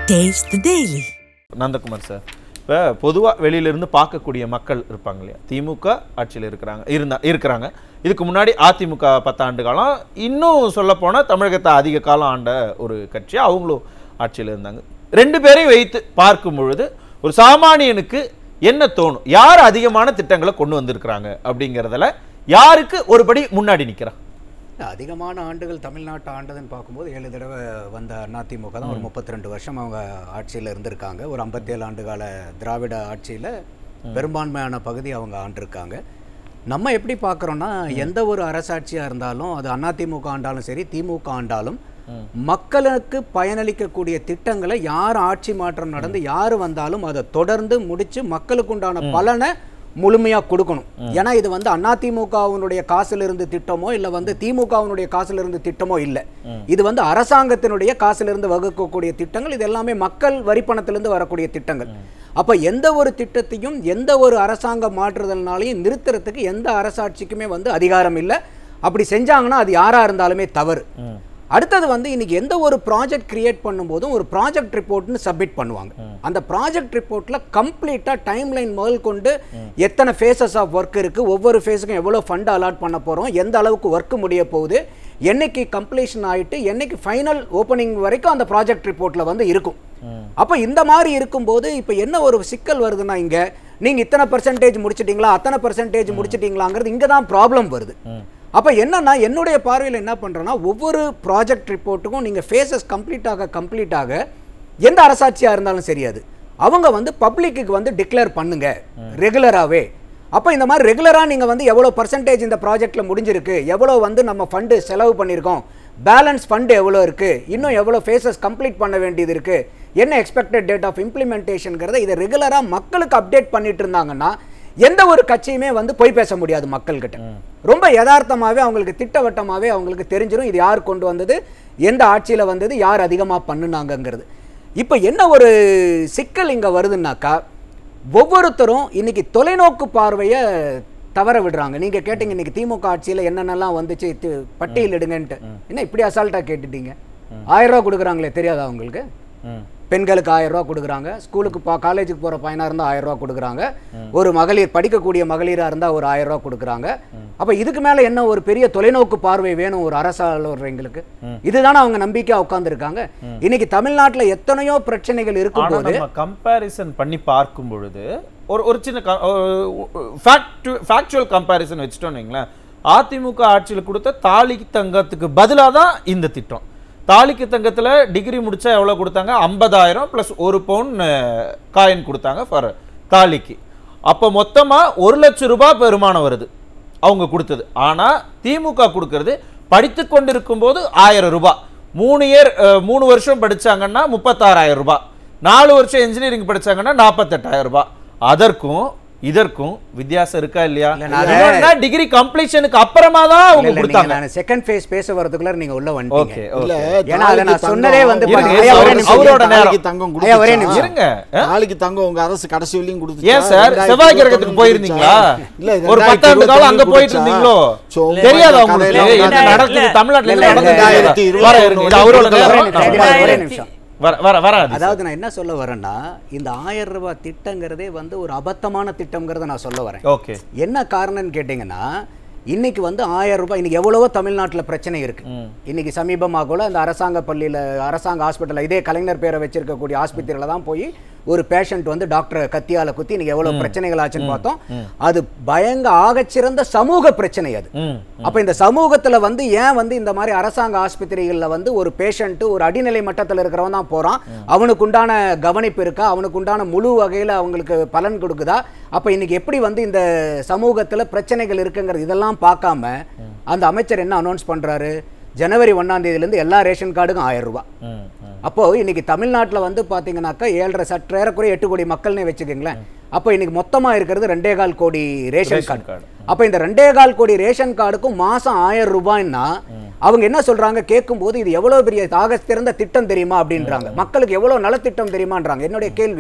Taste the Daily. Nandakumar sir இப்போ பொதுவாக வெளியிலிருந்து பார்க்கக்கூடிய மக்கள் இருப்பாங்க இல்லையா திமுக ஆட்சியில் இருக்கிறாங்க இருந்தா இருக்கிறாங்க இதுக்கு முன்னாடி அதிமுக பத்தாண்டு காலம் இன்னும் சொல்லப்போனால் தமிழகத்தை அதிக காலம் ஆண்ட ஒரு கட்சி அவங்களும் ஆட்சியில் இருந்தாங்க ரெண்டு பேரையும் வைத்து பார்க்கும் பொழுது ஒரு சாமானியனுக்கு என்ன தோணும் யார் அதிகமான திட்டங்களை கொண்டு வந்திருக்கிறாங்க அப்படிங்கிறதுல யாருக்கு ஒருபடி முன்னாடி நிற்கிறா இல்ல, அதிகமான ஆண்டுகள் தமிழ்நாட்டை ஆண்டதுன்னு பார்க்கும்போது ஏழு தடவை வந்த அதிமுக தான் ஒரு முப்பத்தி ரெண்டு வருஷம் அவங்க ஆட்சியில் இருந்திருக்காங்க ஒரு ஐம்பத்தேழு ஆண்டு கால திராவிட ஆட்சியில் பெரும்பான்மையான பகுதி அவங்க ஆண்டிருக்காங்க நம்ம எப்படி பார்க்குறோன்னா எந்த ஒரு அரசாட்சியாக இருந்தாலும் அது அதிமுக ஆண்டாலும் சரி திமுக ஆண்டாலும் மக்களுக்கு பயனளிக்கக்கூடிய திட்டங்களை யார் ஆட்சி மாற்றம் நடந்து யார் வந்தாலும் அதை தொடர்ந்து முடிச்சு மக்களுக்கு உண்டான பலனை முழுமையா கொடுக்கணும் ஏன்னா இது வந்து அதிமுகவினுடைய காசுல இருந்து திட்டமோ இல்ல வந்து திமுகவினுடைய காசுல இருந்து திட்டமோ இல்ல இது வந்து அரசாங்கத்தினுடைய காசுல இருந்து வகுக்கக்கூடிய திட்டங்கள் இது எல்லாமே மக்கள் வரிப்பணத்திலிருந்து வரக்கூடிய திட்டங்கள் அப்ப எந்த ஒரு திட்டத்தையும் எந்த ஒரு அரசாங்க மாற்றுதல்னாலையும் நிறுத்துறதுக்கு எந்த அரசாட்சிக்குமே வந்து அதிகாரம் இல்லை அப்படி செஞ்சாங்கன்னா அது யாரா இருந்தாலுமே தவறு அடுத்தது வந்து இன்னைக்கு எந்த ஒரு ப்ராஜெக்ட் கிரியேட் பண்ணும்போதும் ஒரு ப்ராஜெக்ட் ரிப்போர்ட்னு சப்மிட் பண்ணுவாங்க அந்த ப்ராஜெக்ட் ரிப்போர்ட்ல கம்ப்ளீட்டா டைம் லைன் முதல் கொண்டு எத்தனை ஃபேஸஸ் ஆஃப் ஒர்க் இருக்கு ஒவ்வொரு ஃபேஸுக்கும் எவ்வளோ ஃபண்ட் அலாட் பண்ண போறோம் எந்த அளவுக்கு ஒர்க் முடிய போகுது என்னைக்கு கம்ப்ளீஷன் ஆயிட்டு என்னைக்கு ஃபைனல் ஓப்பனிங் வரைக்கும் அந்த ப்ராஜெக்ட் ரிப்போர்ட்ல வந்து இருக்கும் அப்ப இந்த மாதிரி இருக்கும்போது இப்போ என்ன ஒரு சிக்கல் வருதுன்னா இங்க நீங்க இத்தனை பர்சன்டேஜ் முடிச்சிட்டீங்களா அத்தனை பர்சன்டேஜ் முடிச்சிட்டீங்களாங்கிறது இங்க தான் ப்ராப்ளம் வருது அப்ப என்னன்னா என்னுடைய பார்வையில் என்ன பண்றேன்னா ஒவ்வொரு ப்ராஜெக்ட் ரிப்போர்ட்டுக்கும் நீங்க ஃபேஸஸ் கம்ப்ளீட் ஆக கம்ப்ளீட் ஆக எந்த அரசாட்சியா இருந்தாலும் சரியாது அவங்க வந்து பப்ளிக்கு வந்து டிக்ளேர் பண்ணுங்க ரெகுலராகவே அப்போ இந்த மாதிரி ரெகுலராக நீங்கள் வந்து எவ்வளோ பர்சன்டேஜ் இந்த ப்ராஜெக்ட்டில் முடிஞ்சிருக்கு எவ்வளோ வந்து நம்ம ஃபண்டு செலவு பண்ணியிருக்கோம் பேலன்ஸ் ஃபண்டு எவ்வளோ இருக்குது இன்னும் எவ்வளோ ஃபேஸஸ் கம்ப்ளீட் பண்ண வேண்டியது இருக்குது என்ன எக்ஸ்பெக்டட் டேட் ஆஃப் இம்ப்ளிமெண்டேஷனுங்கிறத இதை ரெகுலராக மக்களுக்கு அப்டேட் பண்ணிட்டு இருந்தாங்கன்னா எந்த ஒரு கட்சியுமே வந்து பொய் பேச முடியாது மக்கள்கிட்ட ரொம்ப யதார்த்தமாகவே அவங்களுக்கு திட்டவட்டமாகவே அவங்களுக்கு தெரிஞ்சிடும் இது யார் கொண்டு வந்தது எந்த ஆட்சியில் வந்தது யார் அதிகமாக பண்ணுனாங்கங்கிறது இப்போ என்ன ஒரு சிக்கல் இங்கே வருதுன்னாக்கா ஒவ்வொருத்தரும் இன்னைக்கு தொலைநோக்கு பார்வையை தவற விடுறாங்க நீங்க கேட்டீங்க இன்னைக்கு திமுக ஆட்சியில என்னென்னலாம் வந்துச்சு தி- பட்டியலிடுங்கன்ட்டு என்ன இப்படி அசால்ட்டா கேட்டுட்டீங்க ஆயிரம் ரூபா கொடுக்குறாங்களே தெரியாதா உங்களுக்கு பெண்களுக்கு ஆயிரம் ரூபா கொடுக்குறாங்க ஸ்கூலுக்கு பா காலேஜுக்கு போகிற பையனாக இருந்தால் ஆயிரம் ரூபா கொடுக்குறாங்க ஒரு மகளிர் படிக்கக்கூடிய மகளிராக இருந்தால் ஒரு ஆயிரம் ரூபா கொடுக்குறாங்க அப்போ இதுக்கு மேலே என்ன ஒரு பெரிய தொலைநோக்கு பார்வை வேணும் ஒரு அரசாளர்களுக்கு இதுதானே அவங்க நம்பிக்கையாக உட்காந்துருக்காங்க இன்னைக்கு தமிழ்நாட்டில் எத்தனையோ பிரச்சனைகள் ஆனா இருக்கும்போது நம்ம கம்பேரிசன் பண்ணி பார்க்கும் பொழுது ஒரு ஒரு சின்ன ஃபேக்சுவல் கம்பேரிசன் வச்சுட்டோம்னு வைங்களேன் அதிமுக ஆட்சியில் கொடுத்த தாலி தங்கத்துக்கு பதிலாக தான் இந்த திட்டம் தாலிக்கு தங்கத்துல டிகிரி முடிச்சா எவ்வளவு கொடுத்தாங்க ஐம்பதாயிரம் ப்ளஸ் ஒரு பவுன் காயின் கொடுத்தாங்க ஃபார் தாலிக்கு அப்போ மொத்தமா ஒரு லட்சம் ரூபாய் பெருமானம் வருது அவங்க கொடுத்தது ஆனா திமுக கொடுக்கறது படித்து கொண்டிருக்கும் போது ஆயிரம் ரூபாய் மூணு இயர் மூணு வருஷம் படிச்சாங்கன்னா முப்பத்தாறாயிரம் ரூபாய் நாலு வருஷம் இன்ஜினியரிங் படிச்சாங்கன்னா நாற்பத்தெட்டாயிரம் ரூபாய் அதற்கும் இதற்கும் வித்தியாசம் இருக்கா இல்லையா இல்ல, நான் டிகிரி கம்ப்ளீஷனுக்கு அப்புறமா தான் அவங்க கொடுத்தாங்க நான் செகண்ட் ஃபேஸ் பேச வரதுக்குள்ள நீங்க உள்ள வந்துட்டீங்க ஓகே இல்ல ஓகே ஏன்னா அதை நான் தாலிக்கு சொன்னதே தங்கம் வந்து இருங்க, பாருங்க. ஐயா, ஒரே அவரு- நிமிஷம். அவரோட நேரம். தாலிக்கு தங்கம் ஐயா, ஒரே கொடுத்துச்சா? நிமிஷம். இருங்க ஆ? தாலிக்கு தங்கம் உங்க அரசு கடைசி வரையும் கொடுத்துச்சா? ஏன் சார் ரெண்டாயிரத்தி செவ்வாய் இருபத்தி கிரகத்துக்கு ஒண்ணு போயிருந்தீங்களா கொடுத்துச்சா? இல்ல, ஒரு ரெண்டாயிரத்தி பத்தாண்டு காலம் அங்க இருபத்தி போயிட்டு ஒண்ணு இருந்தீங்களோ சோ, உங்க தெரியாதா கதையில உங்களுக்கு வந்து என்ன இல்ல, நடக்குது தமிழ்நாட்டுல என்ன இல்ல, நடக்குது ரெண்டாயிரத்தி இருபத்தி வர ஒண்ணு இருங்க இது அவரோட ஒரே நேரம் நிமிஷம், நம்ம- ஒரே நிமிஷம். வர வர வராது அதாவது நான் என்ன சொல்ல வரேன்னா இந்த ஆயிரம் ரூபாய் திட்டங்கிறதே வந்து ஒரு அபத்தமான திட்டம்ங்கிறத நான் சொல்ல வரேன் ஓகே என்ன காரணம்னு கேட்டிங்கன்னா இன்னைக்கு வந்து ஆயிரம் ரூபாய் இன்னைக்கு எவ்வளவோ தமிழ்நாட்டில் பிரச்சனை இருக்கு இன்னைக்கு சமீபமாக கூட அந்த அரசாங்க பள்ளியில் அரசாங்க ஹாஸ்பிட்டலில் இதே கலைஞர் பேரை வச்சிருக்கக்கூடிய ஆஸ்பத்திரியில தான் போய் ஒரு பேஷண்ட் வந்து டாக்டரை கத்தியால குத்தி இன்னைக்கு எவ்வளவு பிரச்சனைகள் ஆச்சுன்னு பார்த்தோம் அது பயங்க ஆகச்சிறந்த சமூக பிரச்சனை அது ம் அப்ப இந்த சமூகத்துல வந்து ஏன் வந்து இந்த மாதிரி அரசாங்க ஆஸ்பத்திரிகள்ல வந்து ஒரு பேஷண்ட் ஒரு அடிநிலை மட்டத்துல இருக்கிறவன் தான் போறான் அவனுக்கு உண்டான கவனிப்பு இருக்கா அவனுக்கு உண்டான முழு வகையில அவங்களுக்கு பலன் கொடுக்குதா அப்ப இன்னைக்கு எப்படி வந்து இந்த சமூகத்துல பிரச்சனைகள் இருக்குங்கிறது இதெல்லாம் பார்க்காம அந்த அமைச்சர் என்ன அனௌன்ஸ் பண்றாரு ஜனவரி ஒன்னாம் தேதியிலேருந்து எல்லா ரேஷன் கார்டுக்கும் ஆயிரம் ரூபாய் ம் ம் அப்போ இன்னைக்கு தமிழ்நாட்டுல வந்து பாத்தீங்கன்னாக்கா ஏழரை சற்று ஏறக்குறைய எட்டு கோடி மக்கள்னே வச்சுக்கோங்களேன் அப்போ இன்னைக்கு மொத்தமா இருக்கிறது ரெண்டே கால் கோடி ரேஷன் ரேஷன் கார்டு கார்டு. அப்ப இந்த ரெண்டே கால் கோடி ரேஷன் கார்டுக்கும் மாசம் ஆயிரம் ரூபாய்னா அவங்க என்ன சொல்றாங்க கேட்கும்போது இது எவ்வளவு பெரிய தாக சிறந்த திட்டம் தெரியுமா அப்படின்றாங்க மக்களுக்கு எவ்வளவு நலத்திட்டம் தெரியுமான்றாங்க என்னுடைய கேள்வி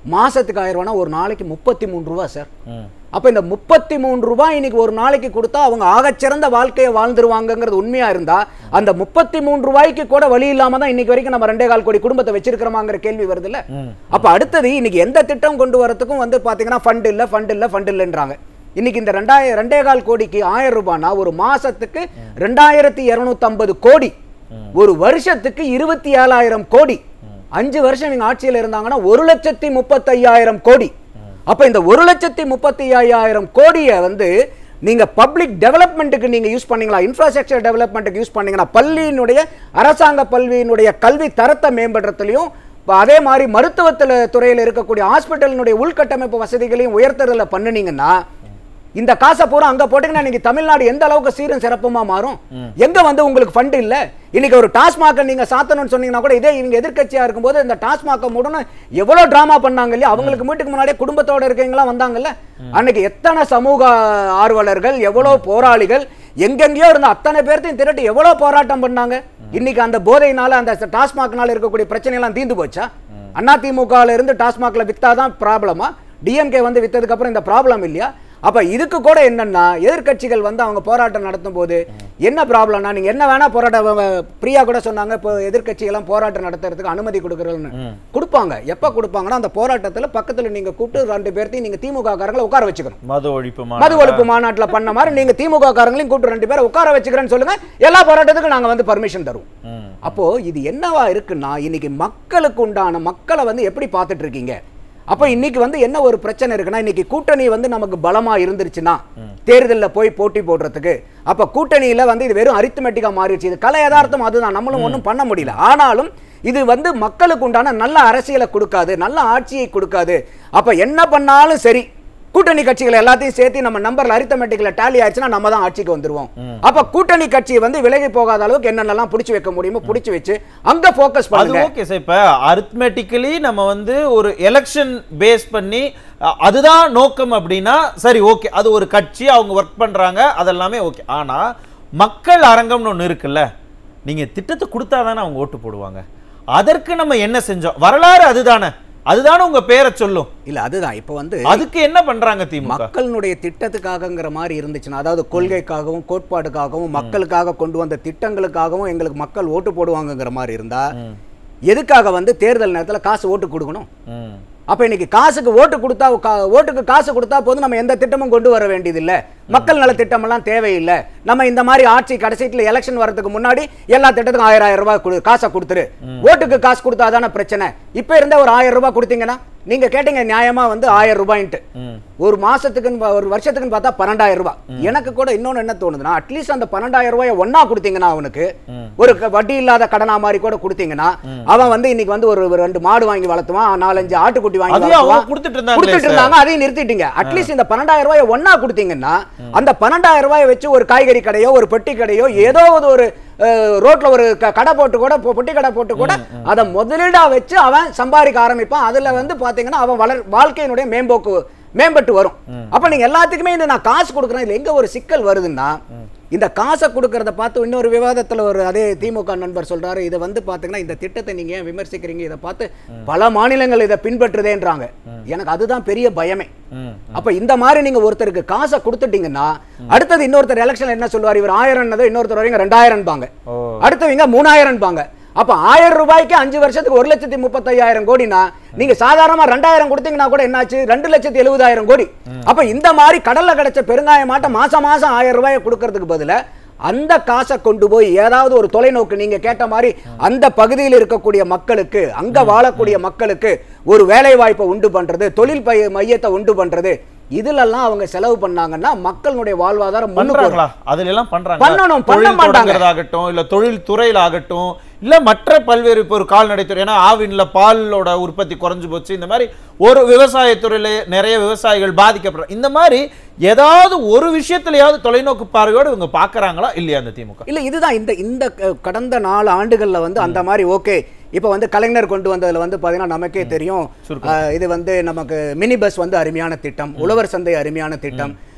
மாசத்துக்கு ஆயிரம் ரூபானா ஒரு நாளைக்கு முப்பத்தி மூணு ரூபா சார் ம். அப்ப இந்த முப்பத்தி மூணு ரூபாய் இன்னைக்கு ஒரு நாளைக்கு கொடுத்தா அவங்க ஆகச்சிறந்த வாழ்க்கையை வாழ்ந்துருவாங்கங்கிறது உண்மையா இருந்தா அந்த முப்பத்தி மூணு ரூபாய்க்கு கூட வழி இல்லாம தான் இன்னைக்கு வரைக்கும் நம்ம ரெண்டே கால் கோடி குடும்பத்தை வச்சிருக்கிறோமாங்கிற கேள்வி வருது இல்ல அப்ப அடுத்தது இன்னைக்கு எந்த திட்டம் கொண்டு வரதுக்கும் வந்து பாத்தீங்கன்னா ஃபண்ட் இல்ல ஃபண்ட் இல்ல ஃபண்ட் இல்லைன்றாங்க இன்னைக்கு இந்த ரெண்டாயிரம் ரெண்டே கால் கோடிக்கு ஆயிரம் ரூபாய்னா ஒரு மாசத்துக்கு ரெண்டாயிரத்தி இருநூத்தம்பது கோடி ஒரு வருஷத்துக்கு இருபத்தி ஏழாயிரம் கோடி அஞ்சு வருஷம் இவங்க ஆட்சியில் இருந்தாங்கன்னா ஒரு லட்சத்தி முப்பத்தையாயிரம் கோடி அப்ப இந்த ஒரு லட்சத்தி முப்பத்தி ஐயாயிரம் கோடியை வந்து நீங்க பப்ளிக் டெவலப்மெண்ட்டுக்கு நீங்க யூஸ் பண்ணீங்களா இன்ஃப்ராஸ்ட்ரக்சர் டெவலப்மெண்ட்டுக்கு யூஸ் பண்ணீங்கன்னா பள்ளியினுடைய அரசாங்க பல்வியினுடைய கல்வி தரத்தை மேம்படுறதுலையும் இப்ப அதே மாதிரி மருத்துவத்துல துறையில் இருக்கக்கூடிய ஹாஸ்பிட்டலினுடைய உள்கட்டமைப்பு வசதிகளையும் உயர்த்துறதுல பண்ணுனீங்கன்னா இந்த காசை பூரா அங்க போட்டீங்கன்னா இன்னைக்கு தமிழ்நாடு எந்த அளவுக்கு சீரும் சிறப்புமா மாறும் எங்க வந்து உங்களுக்கு ஃபண்ட் இல்ல இன்னைக்கு ஒரு டாஸ்மாக நீங்க சாத்தணும்னு சொன்னீங்கன்னா கூட இதே இவங்க எதிர்க்கட்சியா இருக்கும்போது இந்த டாஸ்மாக மூடணும் எவ்வளவு டிராமா பண்ணாங்க இல்லையா அவங்களுக்கு வீட்டுக்கு முன்னாடியே குடும்பத்தோட இருக்கவங்களாம் வந்தாங்கல்ல அன்னைக்கு எத்தனை சமூக ஆர்வலர்கள் எவ்வளவு போராளிகள் எங்கெங்கேயோ இருந்த அத்தனை பேர்த்தையும் திரட்டி எவ்வளவு போராட்டம் பண்ணாங்க இன்னைக்கு அந்த போதையினால அந்த டாஸ்மாக்னால இருக்கக்கூடிய பிரச்சனை எல்லாம் தீர்ந்து போச்சா அதிமுகல இருந்து டாஸ்மாக்ல வித்தாதான் ப்ராப்ளமா டிஎம்கே வந்து வித்ததுக்கு அப்புறம் இந்த ப்ராப்ளம் இல்லையா அப்ப இதுக்கு கூட என்னன்னா எதிர்க்கட்சிகள் வந்து அவங்க போராட்டம் நடத்தும் போது என்ன ப்ராப்ளம்னா நீங்க என்ன வேணா போராட்டம் வ- வ- பிரியா கூட சொன்னாங்க இப்போ எதிர்க்கட்சிகள்லாம் போராட்டம் நடத்துறதுக்கு அனுமதி கொடுக்குறோன்னு கொடுப்பாங்க எப்ப கொடுப்பாங்கன்னா அந்த போராட்டத்துல பக்கத்துல நீங்க கூப்பிட்டு ரெண்டு பேர்த்தையும் நீங்க திமுக காரங்களை உட்கார வச்சுக்கணும் மது ஒழிப்பு மது மாநாடு. ஒழிப்பு மாநாட்டுல பண்ண மாதிரி நீங்க திமுக காரங்களையும் கூப்பிட்டு ரெண்டு பேரை உட்கார வச்சுக்கிறேன்னு சொல்லுங்க எல்லா போராட்டத்துக்கும் நாங்க வந்து பர்மிஷன் தருவோம் ம். அப்போ இது என்னவா இருக்குன்னா இன்னைக்கு மக்களுக்கு உண்டான மக்களை வந்து எப்படி பார்த்துட்டு இருக்கீங்க அப்போ இன்னைக்கு வந்து என்ன ஒரு பிரச்சனை இருக்குன்னா இன்னைக்கு கூட்டணி வந்து நமக்கு பலமா இருந்துருச்சுன்னா தேர்தல்ல போய் போட்டி போடுறதுக்கு அப்ப கூட்டணியில வந்து இது வெறும் அரித்மெட்டிக்கா மாறிடுச்சு இது கலை யதார்த்தம் அதுதான் நம்மளும் ஒண்ணும் பண்ண முடியல ஆனாலும் இது வந்து மக்களுக்கு உண்டான நல்ல அரசியலை கொடுக்காது நல்ல ஆட்சியை கொடுக்காது அப்ப என்ன பண்ணாலும் சரி கூட்டணி கட்சிகள் எல்லாத்தையும் சேர்த்து நம்ம நம்பர்ல அரித்தமெட்டிக்ல டேலி ஆயிடுச்சுன்னா நம்ம தான் ஆட்சிக்கு வந்துருவோம் அப்ப கூட்டணி கட்சி வந்து விலகி போகாத அளவுக்கு என்னென்னலாம் பிடிச்சு வைக்க முடியுமோ பிடிச்சு வச்சு அங்க ஃபோக்கஸ் அது பண்ணுங்க ஓகே சார் இப்ப அரித்மெட்டிக்கலி நம்ம வந்து ஒரு எலெக்ஷன் பேஸ் பண்ணி அ, அதுதான் நோக்கம் அப்படின்னா சரி ஓகே அது ஒரு கட்சி அவங்க ஒர்க் பண்றாங்க அதெல்லாமே ஓகே ஆனா மக்கள் அரங்கம்னு ஒண்ணு இருக்குல்ல நீங்க திட்டத்தை கொடுத்தாதானே அவங்க ஓட்டு போடுவாங்க அதற்கு நம்ம என்ன செஞ்சோம் வரலாறு அதுதானே அதுதானே உங்க பேரை சொல்லும் இல்ல அதுதான் இப்ப வந்து அதுக்கு என்ன பண்றாங்க திமுக மக்களுடைய திட்டத்துக்காகங்கிற மாதிரி இருந்துச்சுன்னா அதாவது கொள்கைக்காகவும் கோட்பாடுக்காகவும் மக்களுக்காக கொண்டு வந்த திட்டங்களுக்காகவும் எங்களுக்கு மக்கள் ஓட்டு போடுவாங்கங்கிற மாதிரி இருந்தா எதுக்காக வந்து தேர்தல் நேரத்துல காசு ஓட்டு கொடுக்கணும் ம். அப்ப இன்னைக்கு காசுக்கு ஓட்டு கொடுத்தா கா- ஓட்டுக்கு காசு கொடுத்தா போதும் நம்ம எந்த திட்டமும் கொண்டு வர வேண்டியதில்லை மக்கள் நல திட்டமெல்லாம் தேவையில்லை நம்ம இந்த மாதிரி ஆட்சி கடைசியில் எலெக்ஷன் வரதுக்கு முன்னாடி எல்லா திட்டத்துக்கும் ஆயிரம் ஆயிரம் ரூபாய் கொடு காசை கொடுத்துரு ஓட்டுக்கு காசு கொடுத்தாதானே பிரச்சனை இப்ப இருந்த ஒரு ஆயிரம் ரூபாய் கொடுத்தீங்கன்னா நீங்க கேட்டீங்க நியாயமா வந்து ஆயிரம் ரூபாய்ன்ட்டு ம். ஒரு மாசத்துக்குன்னு பா- ஒரு வருஷத்துக்குன்னு பார்த்தா பன்னெண்டாயிரம் ரூபாய் எனக்கு கூட இன்னொன்னு என்ன தோணுதுன்னா அட்லீஸ்ட் அந்த பன்னெண்டாயிரம் ரூபாயை ஒண்ணா கொடுத்தீங்கன்னா அவனுக்கு ஒரு க- வட்டி இல்லாத கடனா மாதிரி கூட கொடுத்தீங்கன்னா அவன் வந்து இன்னைக்கு வந்து ஒரு ஒரு ரெண்டு மாடு வாங்கி வளர்த்துவான் நாலஞ்சு ஆட்டுக்குட்டி வாங்கி அதையும் அவங்க வளர்த்துவான் கொடுத்துட்டு இருந்தாங்களே கொடுத்துட்டு சார். இருந்தாங்க அதையும் நிறுத்திட்டீங்க அட்லீஸ்ட் இந்த பன்னெண்டாயிரம் ரூபாயை ஒண்ணா கொடுத்தீங்கன்னா அந்த பன்னெண்டாயிரம் ரூபாயை வச்சு ஒரு காய்கறி கடையோ ஒரு பெட்டி கடையோ ஏதோ ஒரு ஒரு அஹ், ரோட்ல ஒரு க- கடை போட்டு கூட பொ- பொட்டி கடை போட்டு கூட அதை முதலீடா வச்சு அவன் சம்பாதிக்க ஆரம்பிப்பான் அதுல வந்து பாத்தீங்கன்னா அவன் வளர் வாழ்க்கையினுடைய மேம்போக்கு மேம்பட்டு வரும் அப்ப நீங்க எல்லாத்துக்குமே இந்த நான் காசு கொடுக்குறேன் இதுல எங்க ஒரு சிக்கல் வருதுன்னா இந்த காசை கொடுக்கறத பார்த்து இன்னொரு விவாதத்துல ஒரு அதே திமுக நண்பர் சொல்றாரு இதை வந்து பாத்தீங்கன்னா இந்த திட்டத்தை நீங்க ஏன் விமர்சிக்கிறீங்க இதை பார்த்து பல மாநிலங்கள் இதை பின்பற்றுதேன்றாங்க எனக்கு அதுதான் பெரிய பயமே ம். அப்ப இந்த மாதிரி நீங்க ஒருத்தருக்கு காசை கொடுத்துட்டீங்கன்னா அடுத்தது இன்னொருத்தர் எலெக்ஷன் என்ன சொல்லுவார் இவர் ஆயிரம் இன்னொருத்தர் வரீங்க ரெண்டாயிரம் பாங்க ஓ. அடுத்தவங்க மூணாயிரம் பாங்க அப்ப ஆயிரம் ரூபாய்க்கு அஞ்சு வருஷத்துக்கு ஒரு லட்சத்தி முப்பத்தையாயிரம் கோடினா நீங்க சாதாரணமா ரெண்டாயிரம் கொடுத்தீங்கன்னா கூட என்னாச்சு ரெண்டு லட்சத்தி எழுபதாயிரம் கோடி அப்ப இந்த மாதிரி கடல்ல கிடைச்ச பெருங்காய மாட்ட மாசம் மாசம் ஆயிரம் ரூபாயை கொடுக்கறதுக்கு பதிலா அந்த காசை கொண்டு போய் ஏதாவது ஒரு தொலைநோக்கு நீங்க கேட்ட மாதிரி அந்த பகுதியில் இருக்கக்கூடிய மக்களுக்கு அங்க வாழக்கூடிய மக்களுக்கு ஒரு வேலை வாய்ப்பை உண்டு பண்றது தொழில் பய மையத்தை உண்டு பண்றது இதுலெல்லாம் அவங்க செலவு பண்ணாங்கன்னா மக்களுடைய வாழ்வாதாரம் முன்னுக்கு வரும். பண்றாங்களா அதுல எல்லாம் பண்றாங்க பண்ணணும், பண்ண தொழில் மாட்டாங்க. தொடங்குறதாகட்டும் இல்ல தொழில் துறையில ஆகட்டும் இல்ல மற்ற பல்வேறு இப்போ ஒரு கால்நடை துறை ஏன்னா ஆவின்ல பாலோட உற்பத்தி குறைஞ்சு போச்சு இந்த மாதிரி ஒரு விவசாயத்துறையில நிறைய விவசாயிகள் பாதிக்கப்படுற இந்த மாதிரி ஏதாவது ஒரு விஷயத்துலயாவது தொலைநோக்கு பார்வையோடு இவங்க பாக்குறாங்களா இல்லையா அந்த திமுக இல்ல இதுதான் இந்த இந்த க- கடந்த நாலு ஆண்டுகள்ல வந்து அந்த மாதிரி ஓகே இப்போ வந்து கலைஞர் கொண்டு வந்ததுல வந்து பாத்தீங்கன்னா நமக்கே தெரியும் சுருக்கம். அஹ், இது வந்து நமக்கு மினி பஸ் வந்து அருமையான திட்டம் உழவர் சந்தை அருமையான திட்டம்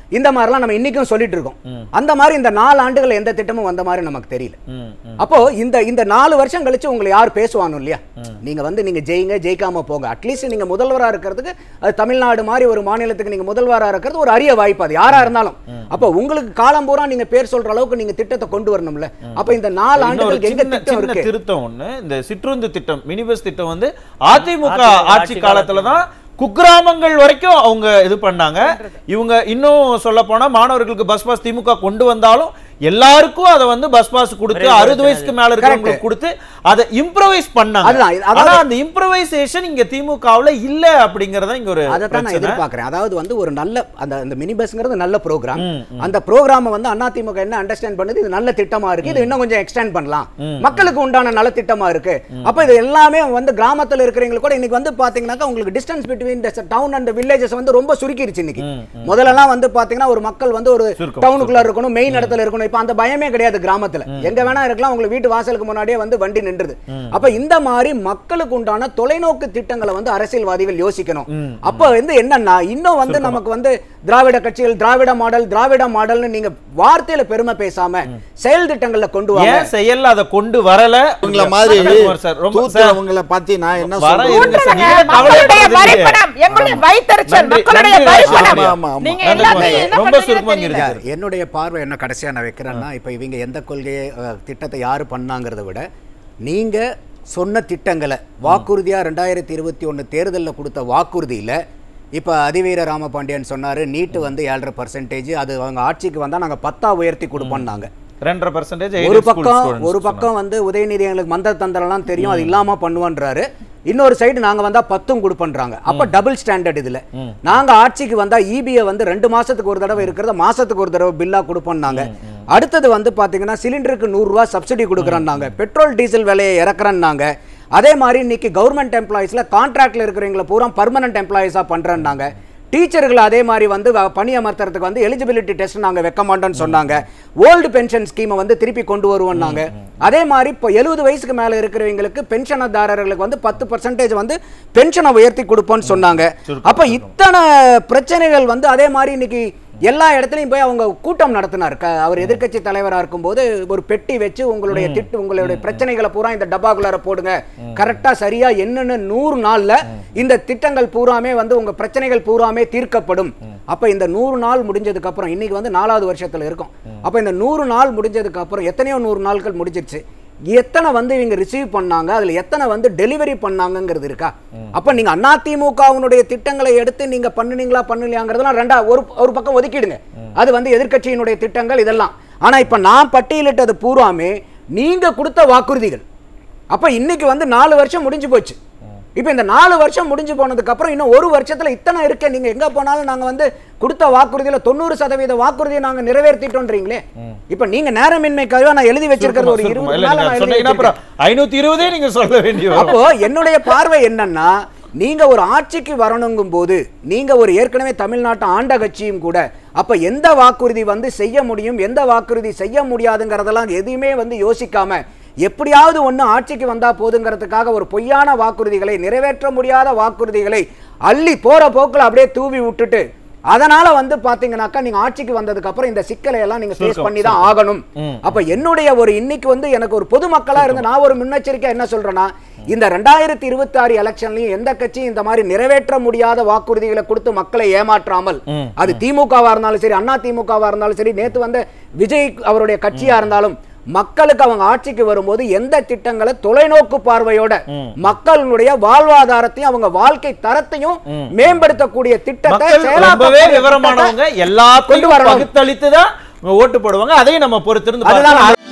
இந்த மாதிரிலாம் நம்ம இன்னைக்கும் சொல்லிட்டு இருக்கோம் அந்த மாதிரி இந்த நாலு ஆண்டுகள் எந்த திட்டமும் வந்த மாதிரி நமக்கு தெரியல ம், ம். அப்போ இந்த இந்த நாலு வருஷம் கழிச்சு உங்களை யார் பேசுவானோ இல்லையா நீங்க வந்து நீங்க ஜெயிங்க ஜெயிக்காம போங்க அட்லீஸ்ட் நீங்க முதல்வரா இருக்கிறதுக்கு அது தமிழ்நாடு மாதிரி ஒரு மாநிலத்துக்கு நீங்க முதல்வரா இருக்கிறது ஒரு அரிய வாய்ப்பு அது யாரா இருந்தாலும் அப்போ உங்களுக்கு காலம் பூரா நீங்க பேர் சொல்ற அளவுக்கு நீங்க திட்டத்தை கொண்டு வரணும்ல அப்ப இந்த நாலு இன்னொரு ஆண்டுகளுக்கு எங்க சின்ன திட்டம் சின்ன இருக்கு திருத்தம் ஒண்ணு இந்த சிற்றுந்து திட்டம் மினி பஸ் திட்டம் வந்து அதிமுக ஆட்சி காலத்துல தான் குக்கிராமங்கள் வரைக்கும் அவங்க இது பண்ணாங்க இவங்க இன்னும் சொல்ல போனா மாணவர்களுக்கு பஸ் பாஸ் திமுக கொண்டு வந்தாலும் எல்லாருக்கும் அதை வந்து பஸ் பாஸ் கொடுத்து அறுபது வயசுக்கு மேல இருக்கிறவங்களுக்கு கொடுத்து அதை இம்ப்ரவைஸ் பண்ணாங்க அதுதான், இது- அதாவது- ஆனா அந்த இம்ப்ரவைசேஷன் இங்க திமுகவுல இல்ல அப்படிங்கறத இங்க ஒரு அதை தான் நான் பிரச்சனை எதிர்பார்க்கிறேன் அதாவது வந்து ஒரு நல்ல அந்த அந்த மினி பஸ்ங்கிறது நல்ல ப்ரோக்ராம் ம், அந்த ப்ரோக்ராமை வந்து அதிமுக என்ன அண்டர்ஸ்டாண்ட் பண்ணுது இது நல்ல திட்டமா இருக்கு இது இன்னும் கொஞ்சம் எக்ஸ்டெண்ட் பண்ணலாம் மக்களுக்கு உண்டான நல்ல திட்டமா இருக்கு அப்ப இது எல்லாமே வந்து கிராமத்துல இருக்கிறவங்களுக்கு கூட இன்னைக்கு வந்து பாத்தீங்கன்னாக்கா உங்களுக்கு distance between town and villages வந்து ரொம்ப சுருக்கிருச்சு இன்னைக்கு முதல்லலாம் வந்து பாத்தீங்கன்னா ஒரு மக்கள் வந்து ஒரு சுருக்கம், டவுனுக்குள்ள இருக்கணும் மெயின் இடத்துல இருக்கணும் இப்ப அந்த பயமே கிடையாது கிராமத்துல எங்க வேணா இருக்கலாம் உங்களுக்கு வீட்டு வாசலுக்கு முன்னாடியே வந்து வண்டி நின்றுது அப்ப இந்த மாதிரி மக்களுக்கு உண்டான தொலைநோக்கு திட்டங்களை வந்து அரசியல்வாதிகள் யோசிக்கணும் அப்ப வந்து என்னன்னா இன்னும் வந்து நமக்கு வந்து திராவிட கட்சிகள் திராவிட மாடல் திராவிட மாடல்னு நீங்க வார்த்தையில பெருமை பேசாம செயல் திட்டங்கள்ல கொண்டு வாங்க ஏன் செயல்ல அதை கொண்டு வரல உங்களை மாதிரி நந்தகுமார் சார் ரொம்ப சார் தூத்துறவங்களை பத்தி நான் என்ன வர சொல்றேன் இருங்க சார், ஊன்றலங்க, நீங்க மக்களுடைய கவலைப்படுறது இல்லையே. வரிப்பணம் எங்களுடைய வயித்தெரிச்சல் நன்றி, மக்களுடைய நன்றி, வரிப்பணம் ஆமா, ஆமா, ஆமா. நீங்க நன்றி, எல்லாத்தையும் என்ன ரொம்ப பண்றீங்கன்னு சுருக்கமா தெரியல. இருக்கு. யார் என்னுடைய பார்வை என்ன கடைசியா நான் வைக்கிறேன்னா இப்போ இவங்க எந்த கொள்கையை அஹ், திட்டத்தை யாரு பண்ணாங்கிறத விட நீங்க சொன்ன திட்டங்களை வாக்குறுதியா ரெண்டாயிரத்தி இருபத்தி ஒன்று தேர்தலில் கொடுத்த வாக்குறுதியில இப்போ அதிவீர ராமபாண்டியன் சொன்னாரு நீட்டு வந்து ஏழரை பர்சன்டேஜ் அது அவங்க ஆட்சிக்கு வந்தா நாங்க பத்தா உயர்த்தி கொடுப்போம்னாங்க ரெண்டரை பர்சன்டேஜ் ஒரு பக்கம் ஒரு பக்கம் வந்து உதயநிதி எங்களுக்கு மந்த தந்திரம்லாம் தெரியும் அது இல்லாம பண்ணுவான்றாரு இன்னொரு சைடு நாங்க வந்தா பத்தும் கொடுப்பன்றாங்க அப்ப டபுள் ஸ்டாண்டர்ட் இதுல நாங்க ஆட்சிக்கு வந்தா இபிஐ வந்து ரெண்டு மாசத்துக்கு ஒரு தடவை இருக்கிறத மாசத்துக்கு ஒரு தடவை பில்லா கொடுப்போம்னாங்க அடுத்தது வந்து பாத்தீங்கன்னா சிலிண்டருக்கு நூறு ரூபாய் சப்சிடி கொடுக்குறேன்னாங்க பெட்ரோல் டீசல் விலையை இறக்குறேன்னாங்க அதே மாதிரி இன்னைக்கு கவர்மெண்ட் எம்ப்ளாயிஸ்ல கான்ட்ராக்ட்ல இருக்கிறவங்களை பூரா பர்மனன்ட் எம்ப்ளாயிஸா பண்றேன்னாங்க டீச்சர்கள் அதே மாதிரி வந்து வ- பணி அமர்த்துறதுக்கு வந்து எலிஜிபிலிட்டி டெஸ்ட் நாங்க வைக்க மாட்டோம்னு சொன்னாங்க ஓல்டு பென்ஷன் ஸ்கீமை வந்து திருப்பி கொண்டு வருவோம்னாங்க அதே மாதிரி இப்போ எழுபது வயசுக்கு மேல இருக்கிறவங்களுக்கு பென்ஷனதாரர்களுக்கு வந்து பத்து பர்சன்டேஜ் வந்து பென்ஷனை உயர்த்தி கொடுப்போம்னு சொன்னாங்க அப்ப இத்தனை பிரச்சனைகள் வந்து அதே மாதிரி இன்னைக்கு எல்லா இடத்துலையும் போய் அவங்க கூட்டம் நடத்தினார் க- அவர் எதிர்க்கட்சி தலைவரா இருக்கும்போது ஒரு பெட்டி வச்சு உங்களுடைய திட்டு உங்களுடைய பிரச்சனைகளை பூரா இந்த டப்பாக்குள்ளார போடுங்க கரெக்டா சரியா என்னன்னு நூறு நாள்ல இந்த திட்டங்கள் பூராமே வந்து உங்க பிரச்சனைகள் பூராமே தீர்க்கப்படும் அப்ப இந்த நூறு நாள் முடிஞ்சதுக்கு அப்புறம் இன்னைக்கு வந்து நாலாவது வருஷத்துல இருக்கும் அப்ப இந்த நூறு நாள் முடிஞ்சதுக்கு அப்புறம் எத்தனையோ நூறு நாட்கள் முடிஞ்சிருச்சு எத்தனை வந்து இவங்க ரிசீவ் பண்ணாங்க அதுல எத்தனை வந்து டெலிவரி பண்ணாங்கங்கிறது இருக்கா அப்ப நீங்க அதிமுகவினுடைய திட்டங்களை எடுத்து நீங்க பண்ணுனீங்களா பண்ணலையாங்கிறதெல்லாம் ரெண்டா ஒரு ஒரு பக்கம் ஒதுக்கிடுங்க அது வந்து எதிர்க்கட்சியினுடைய திட்டங்கள் இதெல்லாம் ஆனா இப்ப நான் பட்டியலிட்டது பூராமே நீங்க கொடுத்த வாக்குறுதிகள் அப்ப இன்னைக்கு வந்து நாலு வருஷம் முடிஞ்சு போச்சு இப்போ இந்த நாலு வருஷம் முடிஞ்சு போனதுக்கு அப்புறம் இன்னும் ஒரு வருஷத்துல இத்தனை இருக்கு நீங்க எங்க போனாலும் நாங்க வந்து கொடுத்த வாக்குறுதியில தொண்ணூறு சதவீத வாக்குறுதியை நாங்க நிறைவேற்றிட்டோன்றீங்களே இப்ப நீங்க நேரமின்மைக்காக நான் எழுதி வச்சிருக்கிறது ஒரு இருபது நாள் நான் எழுதி சொன்னீங்கன்னா வச்சிருக்கேன். அப்புறம் ஐநூத்தி இருபதே நீங்க சொல்ல வேண்டிய வரும். அப்போ என்னுடைய பார்வை என்னன்னா நீங்க ஒரு ஆட்சிக்கு வரணுங்கும் போது நீங்க ஒரு ஏற்கனவே தமிழ்நாட்டு ஆண்ட கட்சியும் கூட அப்ப எந்த வாக்குறுதி வந்து செய்ய முடியும் எந்த வாக்குறுதி செய்ய முடியாதுங்கிறதெல்லாம் எதையுமே வந்து யோசிக்காம எப்படியாவது ஒண்ணு ஆட்சிக்கு வந்தா போதுங்கிறதுக்காக ஒரு பொய்யான வாக்குறுதிகளை நிறைவேற்ற முடியாத வாக்குறுதிகளை அள்ளி போற போக்குல அப்படியே தூவி விட்டுட்டு அதனால வந்து பாத்தீங்கன்னாக்கா நீங்க ஆட்சிக்கு வந்ததுக்கு அப்புறம் இந்த சிக்கலை எல்லாம் நீங்க ஃபேஸ் பண்ணி தான் ஆகணும் அப்ப என்னுடைய ஒரு இன்னைக்கு வந்து எனக்கு ஒரு பொதுமக்களா இருந்து நான் ஒரு முன்னெச்சரிக்கை என்ன சொல்றேன்னா இந்த ரெண்டாயிரத்தி இருபத்தி ஆறு எலெக்ஷன்லயும் எந்த கட்சியும் இந்த மாதிரி நிறைவேற்ற முடியாத வாக்குறுதிகளை கொடுத்து மக்களை ஏமாற்றாமல் அது திமுகவா இருந்தாலும் சரி அண்ணா திமுகவா இருந்தாலும் சரி நேத்து வந்த விஜய் அவருடைய கட்சியா இருந்தாலும் மக்களுக்கு அவங்க ஆட்சிக்கு வரும்போது எந்த திட்டங்களை தொலைநோக்கு பார்வையோட மக்களுடைய வாழ்வாதாரத்தையும் அவங்க வாழ்க்கை தரத்தையும் மேம்படுத்தக்கூடிய திட்டத்தை மக்கள் ரொம்பவே செயலாக்கக்கூடிய திட்டத்தை விவரமானவங்க கொண்டு எல்லாத்தையும் வரணும். பகுத்தளித்து தான் ஓட்டு போடுவாங்க அதையும் நம்ம பொறுத்திருந்து அதுதான் பார்க்கலாம்.